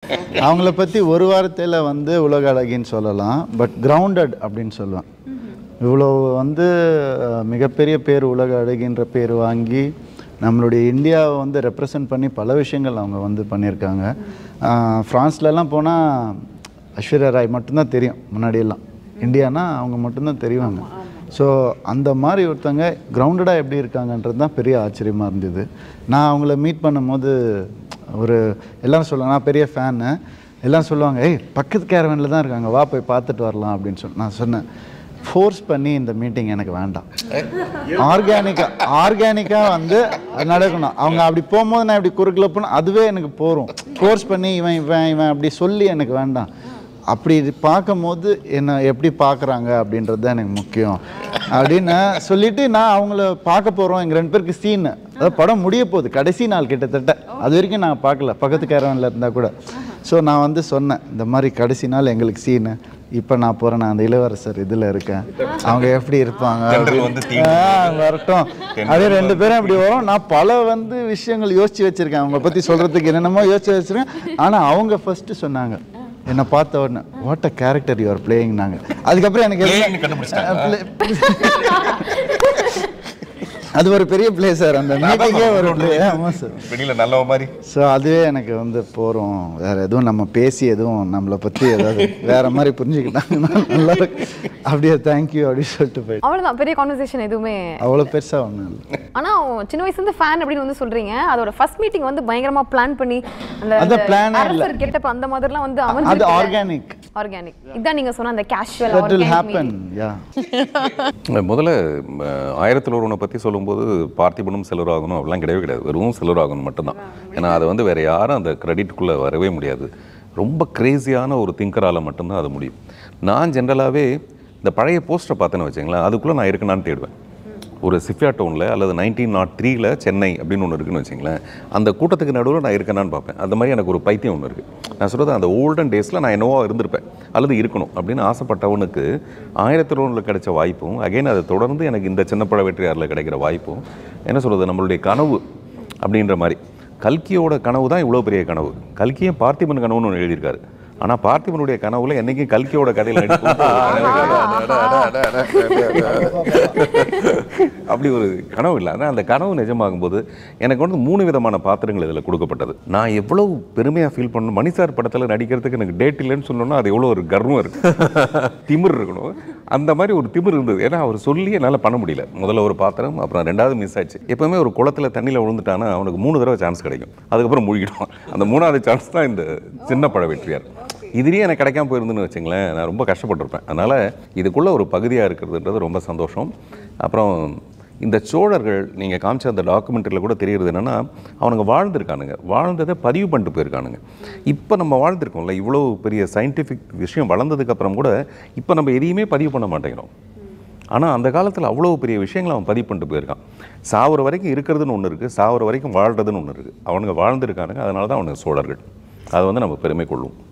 அவங்கள பற்றி ஒரு வாரத்தில் வந்து உலக அழகின்னு சொல்லலாம் பட் கிரவுண்டட் அப்படின்னு சொல்லுவேன் இவ்வளோ வந்து அஹ், மிகப்பெரிய பேர் உலக அழகின்ற பேர் வாங்கி நம்மளுடைய இந்தியாவை வந்து ரெப்ரசன்ட் பண்ணி பல விஷயங்கள் அவங்க வந்து பண்ணியிருக்காங்க அஹ், ஃப்ரான்ஸ்லலாம் போனால் ஐஸ்வர்யா ராய் மட்டும்தான் தெரியும் முன்னாடியெல்லாம் இந்தியானா அவங்க மட்டும்தான் தெரிவாங்க ஸோ அந்த மாதிரி ஒருத்தங்க கிரவுண்டடாக எப்படி இருக்காங்கன்றது தான் பெரிய ஆச்சரியமாக இருந்தது நான் அவங்கள மீட் பண்ணும்போது ஒரு எல்லாரும் சொல்லுவாங்க நான் பெரிய ஃபேனு எல்லாம் சொல்லுவாங்க ஏய் பக்கத்து கேரவனில் தான் இருக்காங்க வா போய் பார்த்துட்டு வரலாம் அப்படின்னு சொல்லி நான் சொன்னேன் ஃபோர்ஸ் பண்ணி இந்த மீட்டிங் எனக்கு வேண்டாம் ஆர்கானிக்காக ஆர்கானிக்காக வந்து அது நடக்கணும் அவங்க அப்படி போகும்போது நான் இப்படி குறுக்கில் போனால் அதுவே எனக்கு போகிறோம் ஃபோர்ஸ் பண்ணி இவன் இவன் இவன் அப்படி சொல்லி எனக்கு வேண்டாம் அப்படி இது பார்க்கும்போது என்ன எப்படி பார்க்குறாங்க அப்படின்றது தான் எனக்கு முக்கியம் அப்படின்னு சொல்லிட்டு நான் அவங்கள பார்க்க போகிறோம் எங்கள் ரெண்டு பேருக்கு சீன் அதாவது படம் முடிய போகுது கடைசி நாள் கிட்டத்தட்ட அது வரைக்கும் நான் பார்க்கல பக்கத்து கேரவனில் இருந்தால் கூட ஸோ நான் வந்து சொன்னேன் இந்த மாதிரி கடைசி நாள் எங்களுக்கு சீனு இப்போ நான் போகிறேன் நான் அந்த இளவரசர் இதில் இருக்கேன் அவங்க எப்படி இருப்பாங்க தென்றல் வந்து அப்படின்னு. ஆ, வரட்டும் அதே ரெண்டு பேரும் இப்படி வரும் நான் பல வந்து விஷயங்கள் யோசிச்சு வச்சிருக்கேன் அவங்க பத்தி சொல்றதுக்கு என்னென்னமோ யோசிச்சு வச்சிருக்கேன் ஆனா அவங்க ஃபர்ஸ்ட் சொன்னாங்க என்னை பார்த்த உடனே what a character you are playing நாங்க அதுக்கப்புறம் எனக்கு Playing எல்லாம்- கண்டுபிடிச்சிட்டாங்க. அது ஒரு பெரிய பிளே சார் அந்த மீட்டிங்கே ஒரு பிளே ஆமாம் சார் வெளியில நல்லவ மாதிரி ஸோ அதுவே எனக்கு வந்து போகிறோம் வேற எதுவும் நம்ம பேசி எதுவும் நம்மளை பற்றி ஏதாவது வேற மாதிரி புரிஞ்சுக்கிட்டாங்கன்னா நல்லா இருக்கு அப்படியே தேங்க்யூ அப்படின்னு சொல்லிட்டு போயிட்டு அவ்வளவுதான் பெரிய கான்வர்சேஷன் எதுவுமே அவ்வளோ பெருசாக ஒன்றும் இல்லை ஆனா சின்ன வயசுல இருந்து ஃபேன் அப்படின்னு வந்து சொல்றீங்க அதோட ஃபர்ஸ்ட் மீட்டிங் வந்து பயங்கரமா பிளான் பண்ணி அந்த அது plan ஏ இல்ல. அரசர் கெட்டப் அந்த மாதிரிலாம் வந்து அது ஆர்கானிக் ஆர்கானிக் இதான் நீங்க சொன்ன அந்த casual that will organic happen yeah முதல்ல ம, ஆயிரத்தில் ஒருவனை பற்றி சொல்லும்போது பார்த்திபனும் செல்வராகணும் அப்படிலாம் கிடையவே கிடையாது வெறும் செல்வராகணும் மட்டும்தான் ஏன்னா அது வந்து வேற யாரும் அந்த கிரெடிட்குள்ளே வரவே முடியாது ரொம்ப கிரேசியான ஒரு திங்கரால் மட்டும்தான் அது முடியும் நான் ஜென்ரலாகவே இந்த பழைய போஸ்டரை பார்த்தேன்னு வச்சுங்களேன் அதுக்குள்ளே நான் இருக்கணான்னு தேடுவேன் ஒரு சிஃபியா டவுனில் அல்லது நைன்டீன் நாட் த்ரீல சென்னை அப்படின்னு ஒன்று இருக்குன்னு வச்சுங்களேன் அந்த கூட்டத்துக்கு நடுவில் நான் இருக்கேனான்னு பார்ப்பேன் அந்த மாதிரி எனக்கு ஒரு பைத்தியம் ஒன்று இருக்குது நான் சொல்கிறது அந்த ஓல்டன் டேஸில் நான் என்னவோ இருந்திருப்பேன் அல்லது இருக்கணும் அப்படின்னு ஆசைப்பட்டவனுக்கு ஆயிரத்தி ஒன்றில் கிடைச்ச வாய்ப்பும் அகைன் அதை தொடர்ந்து எனக்கு இந்த சின்னப்பழ வெற்றியாரில் கிடைக்கிற வாய்ப்பும் என்ன சொல்கிறது நம்மளுடைய கனவு அப்படின்ற மாதிரி கல்கியோட கனவு தான் இவ்வளோ பெரிய கனவு கல்கியும் பார்த்திபன் கனவுன்னு ஒன்று எழுதியிருக்காரு ஆனால் பார்த்திபனுடைய கனவுல என்னைக்கும் கல்கியோட கதையில் அப்படி ஒரு கனவு இல்லை ஆனால் அந்த கனவு நிஜமாகும்போது எனக்கு வந்து மூணு விதமான பாத்திரங்கள் இதில் கொடுக்கப்பட்டது நான் எவ்வளவு பெருமையாக ஃபீல் பண்ணணும் மணி சார் படத்தில் நடிக்கிறதுக்கு எனக்கு டேட் இல்லைன்னு சொன்னோன்னா அது எவ்வளோ ஒரு கர்வம் இருக்கு திமிர் இருக்கணும் அந்த மாதிரி ஒரு திமிர் இருந்தது ஏன்னா அவர் சொல்லி என்னால் பண்ண முடியல முதல்ல ஒரு பாத்திரம் அப்புறம் ரெண்டாவது மிஸ் ஆச்சு எப்பவுமே ஒரு குளத்தில் தண்ணியில் விழுந்துட்டானா அவனுக்கு மூணு தடவை சான்ஸ் கிடைக்கும் அதுக்கப்புறம் மூழ்கிடுவான் அந்த மூணாவது சான்ஸ் தான் இந்த சின்ன பழ வெற்றியார் இதுலேயே எனக்கு கிடைக்காம போயிருந்துன்னு வச்சுங்களேன் நான் ரொம்ப கஷ்டப்பட்டிருப்பேன் அதனால் இதுக்குள்ளே ஒரு பகுதியாக இருக்கிறதுன்றது ரொம்ப சந்தோஷம் அப்புறம் இந்த சோழர்கள் நீங்கள் காமிச்ச அந்த டாக்குமெண்ட்ரியில் கூட தெரியுறது என்னென்னா அவனுங்க வாழ்ந்திருக்கானுங்க வாழ்ந்ததை பதிவு பண்ணிட்டு போயிருக்கானுங்க இப்போ நம்ம வாழ்ந்திருக்கோம்ல இவ்வளோ பெரிய சயின்டிஃபிக் விஷயம் வளர்ந்ததுக்கப்புறம் கூட இப்போ நம்ம எதையுமே பதிவு பண்ண மாட்டேங்கிறோம் ஆனால் அந்த காலத்தில் அவ்வளோ பெரிய விஷயங்களை அவன் பதிவு பண்ணிட்டு போயிருக்கான் சாவர வரைக்கும் இருக்கிறதுன்னு ஒன்று இருக்குது சாவர வரைக்கும் வாழ்கிறதுன்னு ஒன்று இருக்குது அவனுங்க வாழ்ந்திருக்கானுங்க அதனால தான் அவனுங்க சோழர்கள் அதை வந்து நம்ம பெருமை கொள்ளும்